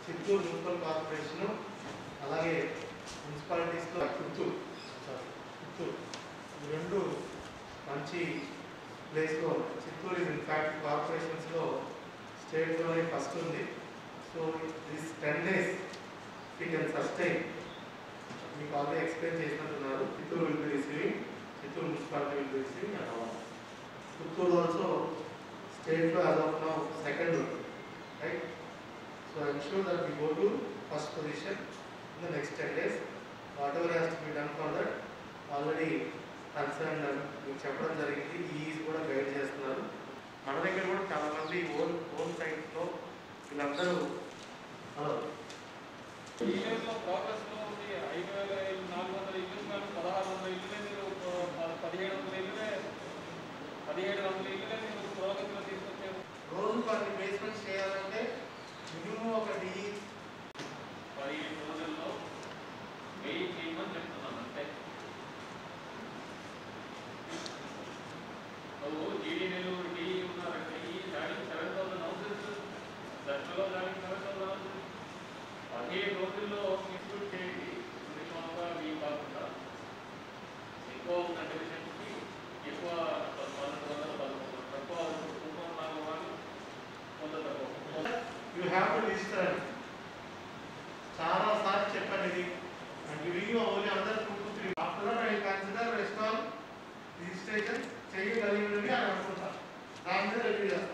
Chittoor municipal corporation అలాగే మున్సిపాలిటీస్లో Puttur sorry Puttur ఈ రెండు మంచి ప్లేస్లో చిత్తూరు ఇస్ ఇన్ఫ్యాక్ట్ కార్పొరేషన్స్లో స్టేట్లోనే ఫస్ట్ ఉంది so this ten days you can sustain మీకు ఆల్రెడీ ఎక్స్ప్లెయిన్ చేసినట్టున్నారు Chittoor will be receiving Chittoor municipality will be receiving and all Puttur also స్టేట్లో as of now second right so I'm sure that we go to first position in the next ten days whatever has to be done for that already concern మీకు చెప్పడం జరిగింది is కూడా guide చేస్తున్నారు మన దగ్గర కూడా చాలా మంది ఓన్ ఓన్ సైట్స్లో వీళ్ళందరూ హలో ఈ ఇయర్లో ప్రోగ్రెస్లో ఉంది ఐదు వేల నాలుగు వందల ఇల్లు కానీ పదహారు వందల ఇల్లులే మీరు ప- పదిహేడు వందల ఇల్లులే పదిహేడు వందల ఇల్లులే మీరు ప్రోగ్రెస్లో తీసుకొచ్చారు రోజు కొన్ని బేస్మెంట్స్ చేయాలంటే మినిమం ఒక డిఈ పదిహేడు రోజుల్లో వెయ్యి చేయమని చెప్తున్నాను అంతే నువ్వు జీడీ నెల్లూరు డిఈ ఉన్నారంటే ఈ దానికి సెవెన్ థౌసండ్ హౌసెస్ దశలో దానికి సెవెన్ థౌసండ్ హౌసెస్ పదిహేడు రోజుల్లో ఎగ్జిక్యూట్ చేయండి సునిశ్చితంగా వీలు కాకుండా ఎక్కువ ఉన్న డివిజన్కి ఎక్కువ పన్నెండు వందల పదకొండు తక్కువ కుటుంబం నాలుగు వాళ్ళు కొంత తక్కువ యూ హ్యావ్ టు రిజిస్టర్ చాలా సార్లు చెప్పండి ఇది and giving only under two to three after that I consider rest all registration చేయగలిగినవి అని అనుకుంటా దాని మీద రివ్యూ చేస్తాను